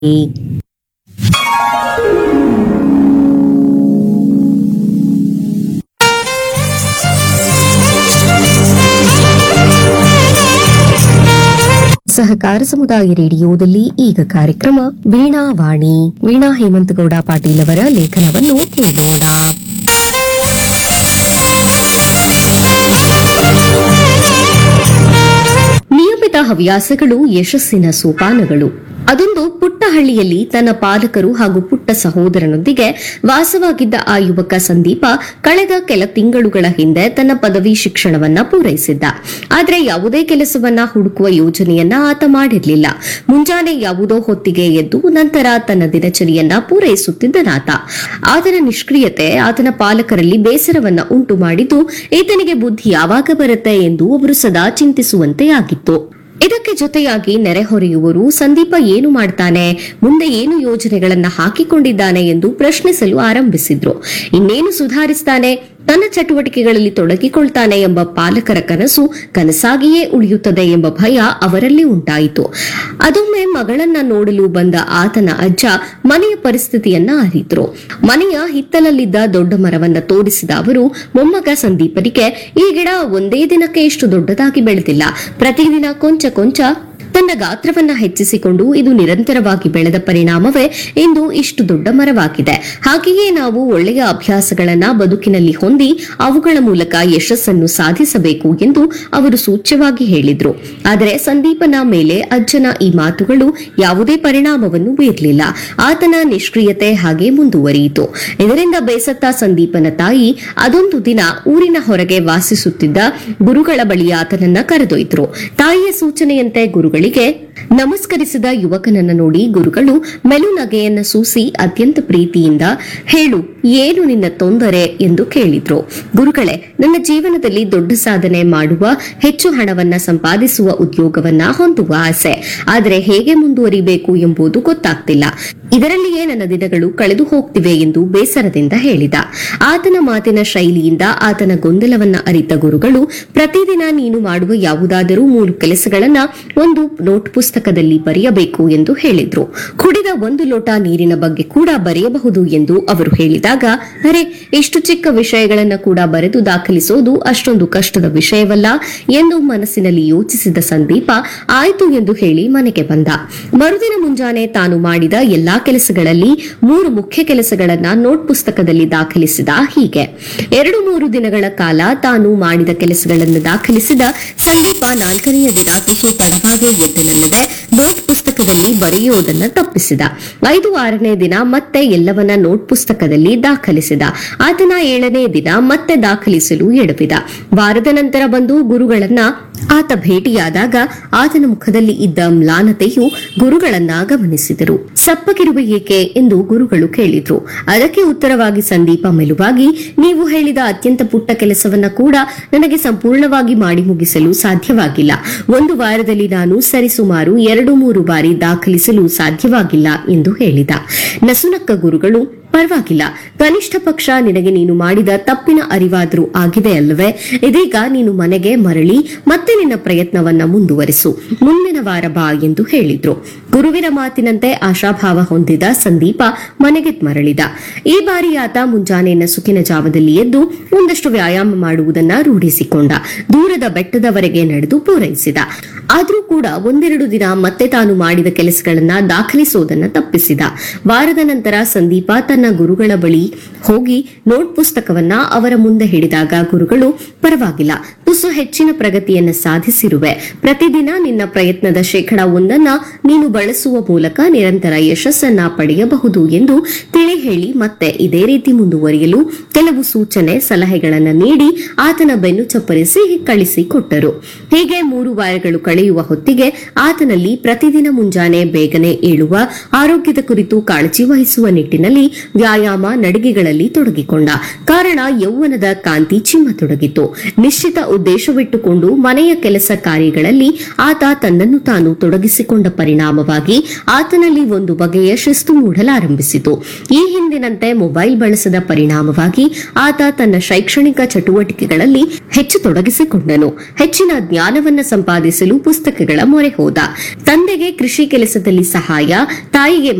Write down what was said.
ಸಹಕಾರ ಸಮುದಾಯ ರೇಡಿಯೋದಲ್ಲಿ ಈಗ ಕಾರ್ಯಕ್ರಮ ವೀಣಾವಾಣಿ ವೀಣಾ ಹೇಮಂತಗೌಡ ಪಾಟೀಲ್ ಅವರ ಲೇಖನವನ್ನು ಕೇಳೋಣ ನಿಯಮಿತ ಹವ್ಯಾಸಗಳು ಯಶಸ್ಸಿನ ಸೋಪಾನಗಳು ಅದೊಂದು ಪುಟ್ಟ ಹಳ್ಳಿಯಲ್ಲಿ ತನ್ನ ಪಾಲಕರು ಹಾಗೂ ಪುಟ್ಟ ಸಹೋದರನೊಂದಿಗೆ ವಾಸವಾಗಿದ್ದ ಆ ಯುವಕ ಸಂದೀಪ ಕಳೆದ ಕೆಲ ತಿಂಗಳುಗಳ ಹಿಂದೆ ತನ್ನ ಪದವಿ ಶಿಕ್ಷಣವನ್ನ ಪೂರೈಸಿದ್ದ ಆದ್ರೆ ಯಾವುದೇ ಕೆಲಸವನ್ನ ಹುಡುಕುವ ಯೋಜನೆಯನ್ನ ಆತ ಮಾಡಿರಲಿಲ್ಲ ಮುಂಜಾನೆ ಯಾವುದೋ ಹೊತ್ತಿಗೆ ಎದ್ದು ನಂತರ ತನ್ನ ದಿನಚರಿಯನ್ನ ಪೂರೈಸುತ್ತಿದ್ದನಾತ ಆತನ ನಿಷ್ಕ್ರಿಯತೆ ಆತನ ಪಾಲಕರಲ್ಲಿ ಬೇಸರವನ್ನ ಉಂಟು ಮಾಡಿದ್ದು ಈತನಿಗೆ ಬುದ್ಧಿ ಯಾವಾಗ ಬರುತ್ತೆ ಎಂದು ಅವರು ಸದಾ ಚಿಂತಿಸುವಂತೆ ಆಗಿತ್ತು ಇದಕ್ಕೆ ಜೊತೆಯಾಗಿ ನೆರೆಹೊರೆಯುವರು ಸಂದೀಪ ಏನು ಮಾಡ್ತಾನೆ ಮುಂದೆ ಏನು ಯೋಜನೆಗಳನ್ನ ಹಾಕಿಕೊಂಡಿದ್ದಾನೆ ಎಂದು ಪ್ರಶ್ನಿಸಲು ಆರಂಭಿಸಿದ್ರು ಇನ್ನೇನು ಸುಧಾರಿಸ್ತಾನೆ ತನ್ನ ಚಟುವಟಿಕೆಗಳಲ್ಲಿ ತೊಡಗಿಕೊಳ್ತಾನೆ ಎಂಬ ಪಾಲಕರ ಕನಸು ಕನಸಾಗಿಯೇ ಉಳಿಯುತ್ತದೆ ಎಂಬ ಭಯ ಅವರಲ್ಲಿ ಉಂಟಾಯಿತು ಅದೊಮ್ಮೆ ಮಗಳನ್ನ ನೋಡಲು ಬಂದ ಆತನ ಅಜ್ಜ ಮನೆಯ ಪರಿಸ್ಥಿತಿಯನ್ನ ಅರಿತರು ಮನೆಯ ಹಿತ್ತಲಲ್ಲಿದ್ದ ದೊಡ್ಡ ಮರವನ್ನ ತೋರಿಸಿದ ಅವರು ಮೊಮ್ಮಗ ಸಂದೀಪನಿಗೆ ಈ ಗಿಡ ಒಂದೇ ದಿನಕ್ಕೆ ಇಷ್ಟು ದೊಡ್ಡದಾಗಿ ಬೆಳೆದಿಲ್ಲ ಪ್ರತಿದಿನ ಕೊಂಚ ಕೊಂಚ ತನ್ನ ಗಾತ್ರವನ್ನ ಹೆಚ್ಚಿಸಿಕೊಂಡು ಇದು ನಿರಂತರವಾಗಿ ಬೆಳೆದ ಪರಿಣಾಮವೇ ಇಂದು ಇಷ್ಟು ದೊಡ್ಡ ಮರವಾಗಿದೆ ಹಾಗೆಯೇ ನಾವು ಒಳ್ಳೆಯ ಅಭ್ಯಾಸಗಳನ್ನ ಬದುಕಿನಲ್ಲಿ ಹೊಂದಿ ಅವುಗಳ ಮೂಲಕ ಯಶಸ್ಸನ್ನು ಸಾಧಿಸಬೇಕು ಎಂದು ಅವರು ಸೂಚ್ಯವಾಗಿ ಹೇಳಿದ್ರು ಆದರೆ ಸಂದೀಪನ ಮೇಲೆ ಅಜ್ಜನ ಈ ಮಾತುಗಳು ಯಾವುದೇ ಪರಿಣಾಮವನ್ನು ಬೀರಲಿಲ್ಲ ಆತನ ನಿಷ್ಕ್ರಿಯತೆ ಹಾಗೆ ಮುಂದುವರಿಯಿತು ಇದರಿಂದ ಬೇಸತ್ತ ಸಂದೀಪನ ತಾಯಿ ಅದೊಂದು ದಿನ ಊರಿನ ಹೊರಗೆ ವಾಸಿಸುತ್ತಿದ್ದ ಗುರುಗಳ ಬಳಿ ಆತನನ್ನ ಕರೆದೊಯ್ದರು ತಾಯಿಯ ಸೂಚನೆಯಂತೆ ಗುರುಗಳಿಗೆ ನಮಸ್ಕರಿಸಿದ ಯುವಕನನ್ನ ನೋಡಿ ಗುರುಗಳು ಮೆಲುನಗೆಯನ್ನ ಸೂಸಿ ಅತ್ಯಂತ ಪ್ರೀತಿಯಿಂದ ಹೇಳು ಏನು ನಿನ್ನ ತೊಂದರೆ ಎಂದು ಕೇಳಿದ್ರು ಗುರುಗಳೇ ನನ್ನ ಜೀವನದಲ್ಲಿ ದೊಡ್ಡ ಸಾಧನೆ ಮಾಡುವ ಹೆಚ್ಚು ಹಣವನ್ನ ಸಂಪಾದಿಸುವ ಉದ್ಯೋಗವನ್ನ ಹೊಂದುವ ಆಸೆ ಆದರೆ ಹೇಗೆ ಮುಂದುವರಿಬೇಕು ಎಂಬುದು ಗೊತ್ತಾಗ್ತಿಲ್ಲ ಇದರಲ್ಲಿಯೇ ನನ್ನ ದಿನಗಳು ಕಳೆದು ಹೋಗ್ತಿವೆ ಎಂದು ಬೇಸರದಿಂದ ಹೇಳಿದ ಆತನ ಮಾತಿನ ಶೈಲಿಯಿಂದ ಆತನ ಗೊಂದಲವನ್ನ ಅರಿತ ಗುರುಗಳು ಪ್ರತಿದಿನ ನೀನು ಮಾಡುವ ಯಾವುದಾದರೂ ಮೂರು ಕೆಲಸಗಳನ್ನ ಒಂದು ನೋಟ್ ಪುಸ್ತಕದಲ್ಲಿ ಬರೆಯಬೇಕು ಎಂದು ಹೇಳಿದ್ರು ಕುಡಿದ ಒಂದು ಲೋಟ ನೀರಿನ ಬಗ್ಗೆ ಕೂಡ ಬರೆಯಬಹುದು ಎಂದು ಅವರು ಹೇಳಿದಾಗ ಅರೆ ಇಷ್ಟು ಚಿಕ್ಕ ವಿಷಯಗಳನ್ನ ಕೂಡ ಬರೆದು ದಾಖಲಿಸೋದು ಅಷ್ಟೊಂದು ಕಷ್ಟದ ವಿಷಯವಲ್ಲ ಎಂದು ಮನಸ್ಸಿನಲ್ಲಿ ಯೋಚಿಸಿದ ಸಂದೀಪ ಆಯ್ತು ಎಂದು ಹೇಳಿ ಮನೆಗೆ ಬಂದ ಮರುದಿನ ಮುಂಜಾನೆ ತಾನು ಮಾಡಿದ ಎಲ್ಲಾ ಕೆಲಸಗಳಲ್ಲಿ ಮೂರು ಮುಖ್ಯ ಕೆಲಸಗಳನ್ನ ನೋಟ್ ಪುಸ್ತಕದಲ್ಲಿ ದಾಖಲಿಸಿದ ಹೀಗೆ ಎರಡು ಮೂರು ದಿನಗಳ ಕಾಲ ತಾನು ಮಾಡಿದ ಕೆಲಸಗಳನ್ನು ದಾಖಲಿಸಿದ ಸಂದೀಪ ನಾಲ್ಕನೆಯ ದಿನ ತುಸು ತಡವಾಗಿ ಎದ್ದಲಲ್ಲದೆ ನೋಟ್ ಪುಸ್ತಕದಲ್ಲಿ ಬರೆಯುವುದನ್ನು ತಪ್ಪಿಸಿದ ಐದು ಆರನೇ ದಿನ ಮತ್ತೆ ಎಲ್ಲವನ್ನ ನೋಟ್ ಪುಸ್ತಕದಲ್ಲಿ ದಾಖಲಿಸಿದ ಆತನ ಏಳನೇ ದಿನ ಮತ್ತೆ ದಾಖಲಿಸಲು ಎಡವಿದ ವಾರದ ನಂತರ ಬಂದು ಗುರುಗಳನ್ನ ಆತ ಭೇಟಿಯಾದಾಗ ಆತನ ಮುಖದಲ್ಲಿ ಇದ್ದ ಮ್ಲಾನತೆಯು ಗುರುಗಳನ್ನ ಗಮನಿಸಿದರು ಸಪ್ಪಗಿರುವ ಏಕೆ ಎಂದು ಗುರುಗಳು ಕೇಳಿದ್ರು ಅದಕ್ಕೆ ಉತ್ತರವಾಗಿ ಸಂದೀಪ ಮೆಲುವಾಗಿ ನೀವು ಹೇಳಿದ ಅತ್ಯಂತ ಪುಟ್ಟ ಕೆಲಸವನ್ನ ಕೂಡ ನನಗೆ ಸಂಪೂರ್ಣವಾಗಿ ಮಾಡಿ ಮುಗಿಸಲು ಸಾಧ್ಯವಾಗಿಲ್ಲ ಒಂದು ವಾರದಲ್ಲಿ ನಾನು ಸರಿಸುಮಾರು ಎರಡು ಮೂರು ಬಾರಿ ದಾಖಲಿಸಲು ಸಾಧ್ಯವಾಗಿಲ್ಲ ಎಂದು ಹೇಳಿದ ನಸುನಕ್ಕ ಗುರುಗಳು ಪರವಾಗಿಲ್ಲ ಕನಿಷ್ಠ ಪಕ್ಷ ನಿನಗೆ ನೀನು ಮಾಡಿದ ತಪ್ಪಿನ ಅರಿವಾದರೂ ಆಗಿದೆ ಅಲ್ಲವೇ ಇದೀಗ ನೀನು ಮನೆಗೆ ಮರಳಿ ಮತ್ತೆ ನಿನ್ನ ಪ್ರಯತ್ನವನ್ನ ಮುಂದುವರಿಸು ಮುಂದಿನ ವಾರ ಬಾ ಎಂದು ಹೇಳಿದ್ರು ಗುರುವಿನ ಮಾತಿನಂತೆ ಆಶಾಭಾವ ಹೊಂದಿದ ಸಂದೀಪ ಮನೆಗೆ ಮರಳಿದ ಈ ಬಾರಿ ಆತ ಮುಂಜಾನೆ ನಸುಕಿನ ಜಾವದಲ್ಲಿ ಎದ್ದು ಒಂದಷ್ಟು ವ್ಯಾಯಾಮ ಮಾಡುವುದನ್ನ ರೂಢಿಸಿಕೊಂಡ ದೂರದ ಬೆಟ್ಟದವರೆಗೆ ನಡೆದು ಪೂರೈಸಿದ ಆದರೂ ಕೂಡ ಒಂದೆರಡು ದಿನ ಮತ್ತೆ ತಾನು ಮಾಡಿದ ಕೆಲಸಗಳನ್ನ ದಾಖಲಿಸುವುದನ್ನ ತಪ್ಪಿಸಿದ ವಾರದ ನಂತರ ಸಂದೀಪ ತನ್ನ ಗುರುಗಳ ಬಳಿ ಹೋಗಿ ನೋಟ್ ಪುಸ್ತಕವನ್ನ ಅವರ ಮುಂದೆ ಹಿಡಿದಾಗ ಗುರುಗಳು ಪರವಾಗಿಲ್ಲ ತುಸು ಹೆಚ್ಚಿನ ಪ್ರಗತಿಯನ್ನ ಸಾಧಿಸಿರುವೆ ಪ್ರತಿದಿನ ನಿನ್ನ ಪ್ರಯತ್ನದ ಶೇಕಡ ಒಂದನ್ನ ನೀನು ಬಳಸುವ ಮೂಲಕ ನಿರಂತರ ಯಶಸ್ಸನ್ನ ಪಡೆಯಬಹುದು ಎಂದು ತಿಳಿ ಹೇಳಿ ಮತ್ತೆ ಇದೇ ರೀತಿ ಮುಂದುವರಿಯಲು ಕೆಲವು ಸೂಚನೆ ಸಲಹೆಗಳನ್ನ ನೀಡಿ ಆತನ ಬೆನ್ನು ಚಪ್ಪರಿಸಿ ಕಳಿಸಿಕೊಟ್ಟರು ಹೀಗೆ ಮೂರು ವಾರಗಳು ಕಳೆಯುವ ಹೊತ್ತಿಗೆ ಆತನಲ್ಲಿ ಪ್ರತಿದಿನ ಮುಂಜಾನೆ ಬೇಗನೆ ಏಳುವ ಆರೋಗ್ಯದ ಕುರಿತು ಕಾಳಜಿ ವಹಿಸುವ ನಿಟ್ಟಿನಲ್ಲಿ ವ್ಯಾಯಾಮ ನಡಿಗೆಗಳಲ್ಲಿ ತೊಡಗಿಕೊಂಡ ಕಾರಣ ಯೌವನದ ಕಾಂತಿ ಚಿಮ್ಮತೊಡಗಿತು ನಿಶ್ಚಿತ ಉದ್ದೇಶವಿಟ್ಟುಕೊಂಡು ಮನೆಯ ಕೆಲಸ ಕಾರ್ಯಗಳಲ್ಲಿ ಆತ ತನ್ನನ್ನು ತಾನು ತೊಡಗಿಸಿಕೊಂಡ ಪರಿಣಾಮವಾಗಿ ಆತನಲ್ಲಿ ಒಂದು ಬಗೆಯ ಶಿಸ್ತು ಮೂಡಲಾರಂಭಿಸಿತು ಈ ಹಿಂದಿನಂತೆ ಮೊಬೈಲ್ ಬಳಸದ ಪರಿಣಾಮವಾಗಿ ಆತ ತನ್ನ ಶೈಕ್ಷಣಿಕ ಚಟುವಟಿಕೆಗಳಲ್ಲಿ ಹೆಚ್ಚು ತೊಡಗಿಸಿಕೊಂಡನು ಹೆಚ್ಚಿನ ಜ್ಞಾನವನ್ನ ಸಂಪಾದಿಸಲು ಪುಸ್ತಕಗಳ ಮೊರೆ ಹೋದ ತಂದೆಗೆ ಕೃಷಿ ಕೆಲಸದಲ್ಲಿ ಸಹಾಯ ತಾಯಿಗೆ